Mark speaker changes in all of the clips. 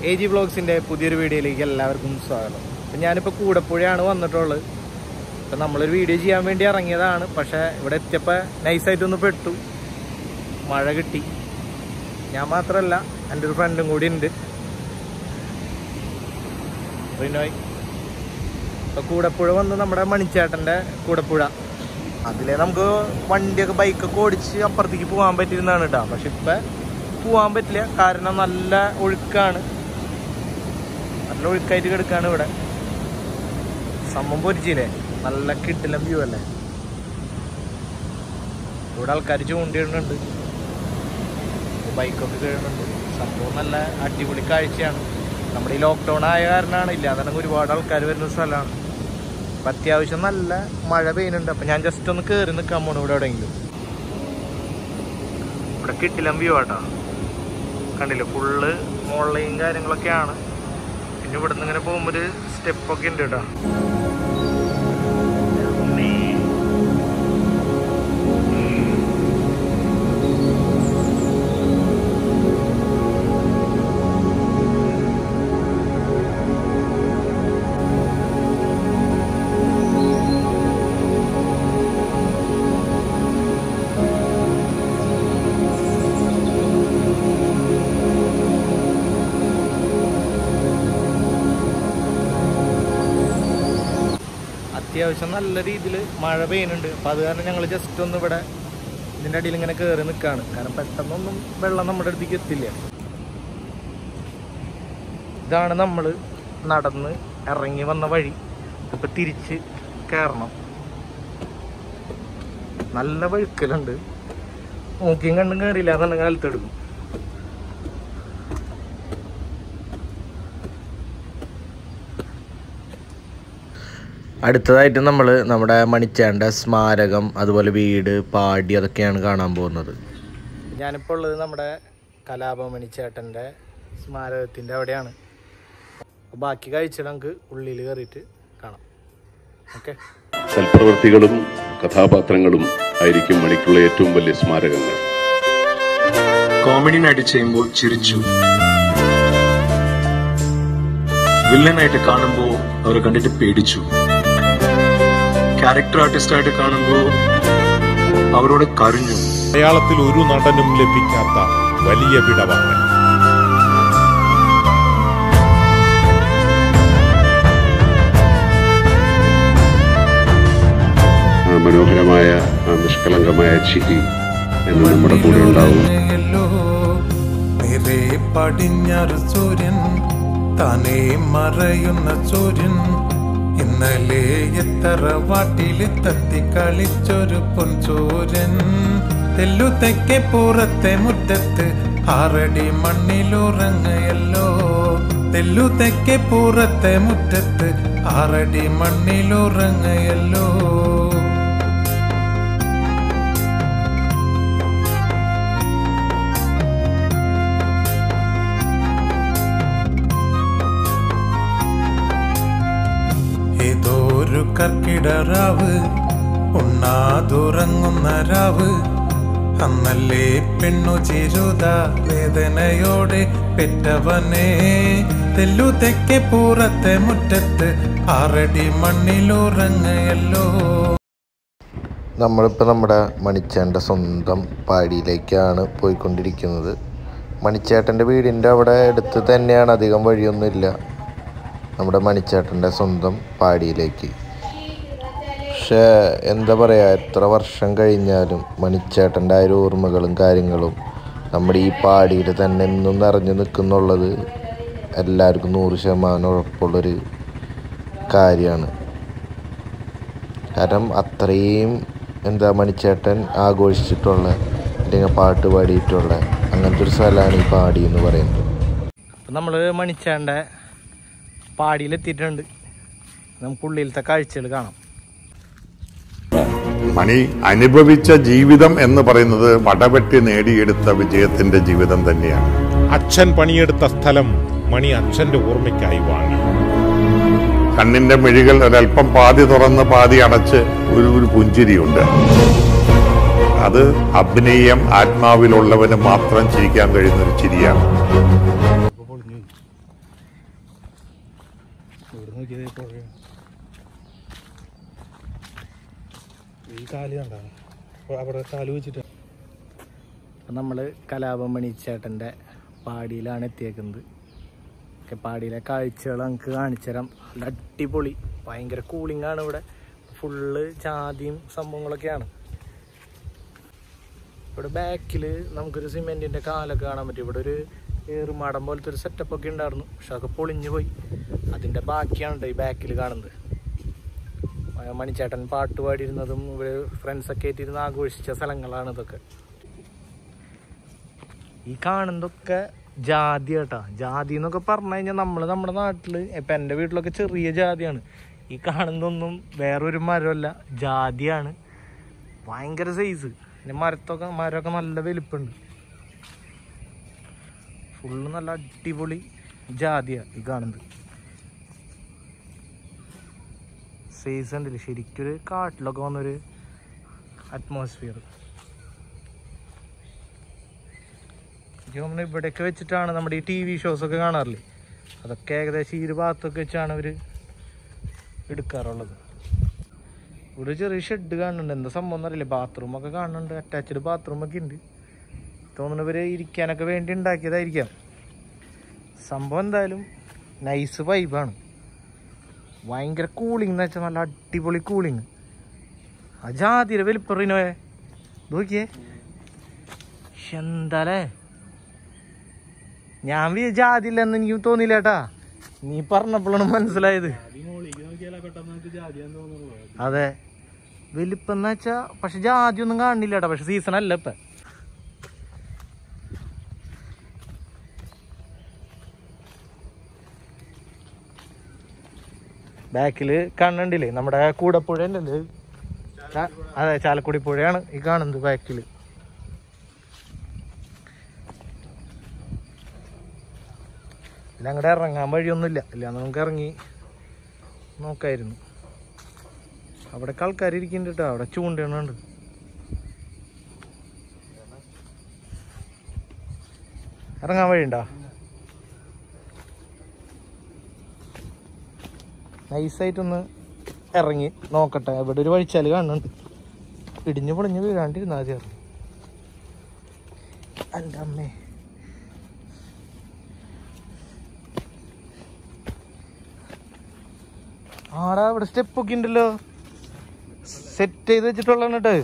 Speaker 1: A G വ്ളോഗ്സിൻ്റെ പുതിയൊരു വീഡിയോയിലേക്ക് എല്ലാവർക്കും സ്വാഗതം അപ്പം ഞാനിപ്പോൾ കൂടപ്പുഴയാണ് വന്നിട്ടുള്ളത് അപ്പം നമ്മളൊരു വീഡിയോ ചെയ്യാൻ വേണ്ടി ഇറങ്ങിയതാണ് പക്ഷേ ഇവിടെ എത്തിയപ്പോൾ നൈസായിട്ടൊന്ന് പെട്ടു മഴ കിട്ടി ഞാൻ മാത്രമല്ല എൻ്റെ ഒരു ഫ്രണ്ടും കൂടി ഉണ്ട് റിനോയ് അപ്പോൾ കൂടപ്പുഴ വന്ന് നമ്മുടെ മണിച്ചേട്ടൻ്റെ കൂടപ്പുഴ അതിലെ നമുക്ക് വണ്ടിയൊക്കെ ബൈക്കൊക്കെ ഓടിച്ച് അപ്പുറത്തേക്ക് പോകാൻ പറ്റിയിരുന്നതാണ് കേട്ടോ പക്ഷെ ഇപ്പം പോകാൻ പറ്റില്ല കാരണം നല്ല ഒഴുക്കാണ് നല്ല ഒഴുക്കായിട്ട് കിടക്കാണ് ഇവിടെ സംഭവം പൊരിച്ചില്ലേ നല്ല കിട്ടില്ല വ്യൂ അല്ലേ ഇവിടെ ആൾക്കാർ ചൂണ്ടിയിടുന്നുണ്ട് ബൈക്കൊക്കെ കയറുന്നുണ്ട് സംഭവം നല്ല അടിപൊളി കാഴ്ചയാണ് നമ്മുടെ ഈ ലോക്ക്ഡൗൺ ആയ കാരണമാണ് ഇല്ലാതെ ഒരുപാട് ആൾക്കാർ വരുന്ന സ്ഥലമാണ് അപ്പം അത്യാവശ്യം നല്ല മഴ പെയ്യുന്നുണ്ട് അപ്പം ഞാൻ ജസ്റ്റ് ഒന്ന് കയറി നിൽക്കാൻ പോണു ഇവിടെ എവിടെയെങ്കിലും ഇവിടെ കിട്ടില്ല വ്യൂ ആട്ടോ കണ്ടില്ല ഫുള്ള് മുകളിലെയും കാര്യങ്ങളൊക്കെയാണ് പിന്നെ ഇവിടെ നിന്ന് ഇങ്ങനെ പോകുമ്പോൾ ഒരു സ്റ്റെപ്പൊക്കെ ഉണ്ട് കേട്ടോ അത്യാവശ്യം നല്ല രീതിയിൽ മഴ പെയ്യുന്നുണ്ട് അപ്പം അത് കാരണം ഞങ്ങൾ ജസ്റ്റ് ഒന്ന് ഇവിടെ ഇതിൻ്റെ അടിയിൽ ഇങ്ങനെ കയറി നിൽക്കുകയാണ് കാരണം പെട്ടെന്നൊന്നും വെള്ളം നമ്മുടെ അടുത്തേക്ക് എത്തില്ല ഇതാണ് നമ്മൾ നടന്ന് ഇറങ്ങി വന്ന വഴി ഇപ്പം തിരിച്ച് കയറണം നല്ല വഴുക്കലുണ്ട് നോക്കിയും കണ്ടും കയറിയില്ല എന്നുള്ള കാലത്തെടുക്കും അടുത്തതായിട്ട് നമ്മൾ നമ്മുടെ മണിച്ചാണ്ട സ്മാരകം അതുപോലെ വീട് പാടി അതൊക്കെയാണ് കാണാൻ പോകുന്നത് ഞാനിപ്പോൾ ഉള്ളത് നമ്മുടെ കലാപമണി ചേട്ടൻ്റെ സ്മാരകത്തിൻ്റെ അവിടെയാണ് അപ്പോൾ ബാക്കി കാഴ്ചകൾ നമുക്ക് ഉള്ളിൽ കയറിയിട്ട് കാണാം ഓക്കെ
Speaker 2: സൽപ്രവൃത്തികളും കഥാപാത്രങ്ങളും ആയിരിക്കും മണിക്കുള്ള ഏറ്റവും വലിയ സ്മാരകങ്ങൾ
Speaker 3: കോമഡി നൈറ്റ് ചെയ്യുമ്പോൾ ചിരിച്ചു വില്ലനായിട്ട് കാണുമ്പോൾ അവരെ കണ്ടിട്ട് പേടിച്ചു ക്യാരക്ടർ ആർട്ടിസ്റ്റ് ആയിട്ട് കാണുമ്പോൾ അവരോട് കരഞ്ഞു
Speaker 4: മലയാളത്തിൽ ഒരു നടനും ലഭിക്കാത്ത വലിയ വിടവാങ്ങൽ
Speaker 2: ആ മനോഹരമായ ആ നിഷ്കളങ്കമായ ചിരി എന്ന് നമ്മുടെ കൂടെ ഉണ്ടാവും
Speaker 5: ല്ലോ നേരെ പടിഞ്ഞാറ് സൂര്യൻ താനേ മറയുന്ന സൂര്യൻ ഇന്നലെ എത്ര വാട്ടില് തത്തി കളിച്ചൊരു പൊൻസൂര്യൻ തെല്ലു തെക്കെ പുറത്തെ മുറ്റത്ത് ആറടി മണ്ണിലുറങ്ങയല്ലോ തെല്ലു തെക്കെ പുറത്തെ മുറ്റത്ത് ആറടി മണ്ണിലുറങ്ങയല്ലോ ഏതോ ഒരു കർക്കിടറാവ് ഉണ്ണാതുറങ്ങുന്ന രാവ് അന്നല്ലേ പെണ്ണു ചിരുത വേദനയോടെ പെറ്റവനെ തെല്ലു തെക്കെ പൂറത്തെ മുറ്റത്ത് ആറടി മണ്ണിലുറങ്ങയല്ലോ
Speaker 6: നമ്മളിപ്പോൾ നമ്മുടെ മണിച്ചേട്ടൻ്റെ സ്വന്തം പാടിയിലേക്കാണ് പോയിക്കൊണ്ടിരിക്കുന്നത് മണിച്ചേട്ടൻ്റെ വീടിൻ്റെ അവിടെ അടുത്ത് തന്നെയാണ് അധികം വഴിയൊന്നുമില്ല നമ്മുടെ മണിച്ചേട്ടൻ്റെ സ്വന്തം പാടിയിലേക്ക് പക്ഷേ എന്താ പറയുക എത്ര വർഷം കഴിഞ്ഞാലും മണിച്ചേട്ടൻ്റെ ആ ഒരു ഓർമ്മകളും കാര്യങ്ങളും നമ്മുടെ ഈ പാടിയിൽ തന്നെ എന്നും നിറഞ്ഞു നിൽക്കുന്നുള്ളത് എല്ലാവർക്കും നൂറ് ശതമാനം ഉറപ്പുള്ളൊരു കാര്യമാണ് കാരണം അത്രയും എന്താ മണിച്ചേട്ടൻ ആഘോഷിച്ചിട്ടുള്ള അല്ലെങ്കിൽ പാട്ട് പാടിയിട്ടുള്ള അങ്ങനത്തെ ഒരു സ്ഥലമാണ് ഈ പാടി എന്ന് പറയുന്നത്
Speaker 1: അപ്പം നമ്മൾ മണിച്ചാൻ്റെ പാടിയിലെത്തിയിട്ടുണ്ട് നമുക്ക് ഉള്ളിലത്തെ കാഴ്ചകൾ കാണാം
Speaker 4: മണി അനുഭവിച്ച ജീവിതം എന്ന് പറയുന്നത് വടവെട്ടി നേടിയെടുത്ത വിജയത്തിന്റെ ജീവിതം തന്നെയാണ് അച്ഛൻ പണിയെടുത്ത സ്ഥലം മണി അച്ഛന്റെ ഓർമ്മയ്ക്കായി വാങ്ങി കണ്ണിന്റെ മിഴികൾ ഒരല്പം പാതി തുറന്ന് പാതി അടച്ച് ഒരു ഒരു പുഞ്ചിരിയുണ്ട് അത് അഭിനയം ആത്മാവിലുള്ളവന് മാത്രം ചിരിക്കാൻ കഴിയുന്ന ഒരു ചിരിയാണ്
Speaker 1: ഇവിടെ നോക്കിയത് പുഴ ഈ കാല് കണ്ട അവിടെ കാല് വെച്ചിട്ട് നമ്മൾ കലാപം മണിച്ചേട്ടൻ്റെ പാടിയിലാണ് എത്തിയേക്കുന്നത് ഒക്കെ പാടിയിലെ കാഴ്ചകൾ നമുക്ക് കാണിച്ചു തരാം നല്ല അടിപൊളി ഭയങ്കര കൂളിംഗ് ആണ് ഇവിടെ ഫുള്ള് ജാതിയും സംഭവങ്ങളൊക്കെയാണ് ഇവിടെ ബാക്കിൽ നമുക്കൊരു സിമെൻറ്റിൻ്റെ കാലൊക്കെ കാണാൻ പറ്റും ഇവിടെ ഒരു ഏറുമാടം പോലത്തെ ഒരു സെറ്റപ്പ് ഒക്കെ ഉണ്ടായിരുന്നു പക്ഷെ അതൊക്കെ പൊളിഞ്ഞു പോയി അതിൻ്റെ ബാക്കിയാണ് ട്ടോ ഈ ബാക്കിൽ കാണുന്നത് ആ മണിച്ചേട്ടൻ പാട്ട് പാടിയിരുന്നതും ഇവിടെ ഫ്രണ്ട്സൊക്കെ ആയിട്ടിരുന്ന് ആഘോഷിച്ച സ്ഥലങ്ങളാണ് ഇതൊക്കെ ഈ കാണുന്നതൊക്കെ ജാതി കേട്ടാ ജാതി എന്നൊക്കെ പറഞ്ഞു കഴിഞ്ഞാൽ നമ്മൾ നമ്മുടെ നാട്ടിൽ ഇപ്പം എൻ്റെ വീട്ടിലൊക്കെ ചെറിയ ജാതിയാണ് ഈ കാണുന്നതൊന്നും വേറൊരു മരമല്ല ജാതിയാണ് ഭയങ്കര സൈസ് പിന്നെ മരത്തൊക്കെ മരമൊക്കെ നല്ല വലിപ്പമുണ്ട് ഫുള്ള് നല്ല അടിപൊളി ജാതിയാണ് ഈ കാണുന്നത് സൈസ് ഉണ്ടല്ലേ ശരിക്കൊരു കാട്ടിലൊക്കെ വന്നൊരു അറ്റ്മോസ്ഫിയർ എനിക്ക് തോന്നുന്നു ഇവിടെയൊക്കെ വെച്ചിട്ടാണ് നമ്മുടെ ഈ ടി വി ഷോസ് ഒക്കെ കാണാറില്ലേ അതൊക്കെ ഏകദേശം ഈ ഒരു ഭാഗത്തൊക്കെ വെച്ചാണ് അവർ എടുക്കാറുള്ളത് ഇവിടെ ഒരു ചെറിയ ഷെഡ് കാണുന്നുണ്ട് എന്താ സംഭവം എന്നറിയില്ല ബാത്റൂം ഒക്കെ കാണുന്നുണ്ട് അറ്റാച്ച്ഡ് ബാത്റൂം ഒക്കെ ഉണ്ട് തോന്നുന്നു ഇവര് ഇരിക്കാനൊക്കെ വേണ്ടി ഉണ്ടാക്കിയതായിരിക്കാം സംഭവം എന്തായാലും നൈസ് വൈബാണ് ഭയങ്കര കൂളിംഗ് എന്ന് വെച്ചാൽ നല്ല അടിപൊളി കൂളിംഗ് ആ ജാതിയുടെ വലിപ്പറിനോയെ നോക്കിയേ എന്താലേ ഞാൻ വി ജാതി ഇല്ലെന്ന് എനിക്ക് തോന്നിയില്ല കേട്ടാ നീ പറഞ്ഞപ്പോഴാണ് മനസ്സിലായത് അതെ വലിപ്പം എന്ന് വെച്ചാ പക്ഷെ ജാതി ഒന്നും കാണുന്നില്ല കേട്ടാ പക്ഷെ സീസൺ അല്ല ഇപ്പൊ ബാക്കില് കാണണ്ടില്ലേ നമ്മുടെ കൂടപ്പുഴ ഉണ്ടല്ലേ ചാ- അതെ ചാലക്കുടി പുഴയാണ് ഈ കാണുന്നത് ബാക്കില് ഇല്ല അങ്ങോട്ട് ഇറങ്ങാൻ വഴിയൊന്നുമില്ല ഇല്ല നമുക്ക് ഇറങ്ങി നോക്കായിരുന്നു അവിടെ ആൾക്കാർ ഇരിക്കുന്നുണ്ട് കേട്ടോ അവിടെ ചൂണ്ടണുണ്ട് ഇറങ്ങാൻ വഴിയുണ്ടോ നൈസായിട്ടൊന്ന് ഇറങ്ങി നോക്കട്ടെ ഇവിടെ ഒരു വഴിച്ചാല് കാണുന്നുണ്ട് ഇടിഞ്ഞു പൊളിഞ്ഞ് വീഴാണ്ടിരുന്നാ മതി ഇറങ്ങി എൻ്റെ അമ്മേ ആടാ ഇവിടെ സ്റ്റെപ്പ് ഒക്കെ ഉണ്ടല്ലോ സെറ്റ് ചെയ്ത് വെച്ചിട്ടുള്ള കേട്ടോ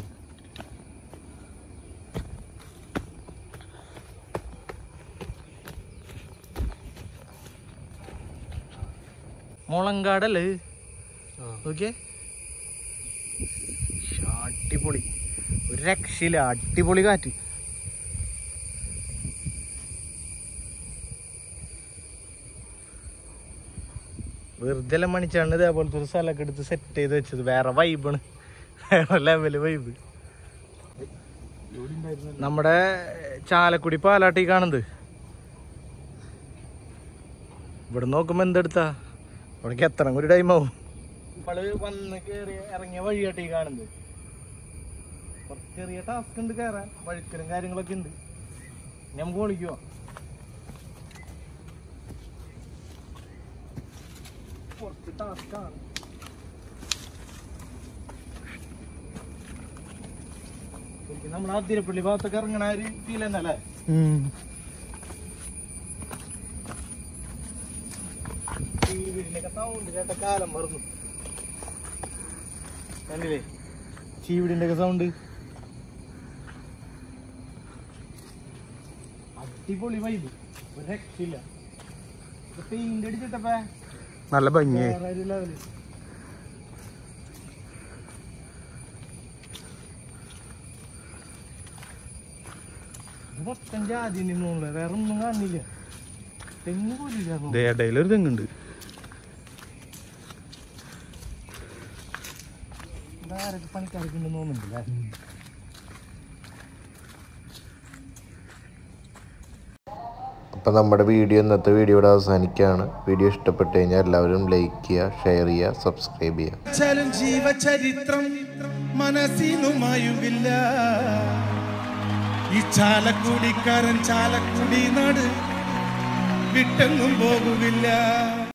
Speaker 1: മുളങ്കാടല്ലേ നോക്കിയേ ശ്ശ്, അടിപൊളി ഒരു രക്ഷയില്ല അടിപൊളി കാറ്റ് വെറുതെ എല്ലാം മണിച്ചാണ്ട് ഇതേപോലത്തെ ഒരു സ്ഥലമൊക്കെ എടുത്ത് സെറ്റ് ചെയ്ത് വെച്ചത് വേറെ വൈബാണ് വേറെ ലെവല് വൈബ് നമ്മുടെ ചാലക്കുടി പാലാട്ടി കാണുന്നത് ഇവിടെ നോക്കുമ്പോ എന്തെടുത്താ ഇവിടേക്ക് എത്തണം ഒരു ടൈം ആവും നമ്മള് വന്ന് കേറി ഇറങ്ങിയ വഴിയാട്ടി കാണുന്നത് കുറച്ച് ചെറിയ ടാസ്ക് ഉണ്ട് കയറാൻ വഴുക്കലും കാര്യങ്ങളൊക്കെ ഉണ്ട് ഇനി നമുക്ക് വിളിക്കുവാ കുറച്ച് ടാസ്ക്കാണ് ശരിക്കും നമ്മൾ അതിരപ്പള്ളി ഭാഗത്തൊക്കെ ഇറങ്ങണ ഒരു ഫീൽ തന്നെയല്ലേ ചീവിടിന്റെയൊക്കെ സൗണ്ട് കേട്ട കാലം മറന്നു കണ്ടില്ലേ ചീവിടിന്റെ ഒക്കെ സൗണ്ട് അടിപൊളി വൈബ് ഒരു രക്ഷയില്ല പെയിന്റ് അടിച്ചിട്ടപ്പേ
Speaker 7: നല്ല ഭംഗി
Speaker 1: വേറെ ഒരു ലെവല് ഇത് മൊത്തം ജാതി നിന്നോളെ വേറെ ഒന്നും കാണില്ല തെങ്ങ് പോലും ഇല്ല
Speaker 7: ഇടയിലൊരു തെങ്ങുണ്ട്
Speaker 1: ആരൊക്കെ പണിക്കാരൊക്കെ ഉണ്ടെന്ന് തോന്നുന്നുണ്ടല്ലേ
Speaker 6: അപ്പോൾ നമ്മുടെ വീഡിയോ ഇന്നത്തെ വീഡിയോ ഇവിടെ അവസാനിക്കുകയാണ് വീഡിയോ ഇഷ്ടപ്പെട്ട് കഴിഞ്ഞാൽ എല്ലാവരും ലൈക്ക് ചെയ്യുക ഷെയർ ചെയ്യുക സബ്സ്ക്രൈബ് ചെയ്യുക
Speaker 5: ചലും ജീവചരിത്രം മനസ്സിനുമായുകില്ല ഈ ചാലക്കുടിക്കാരൻ ചാലക്കുടി നാട് വിട്ടെങ്ങും പോകുകില്ല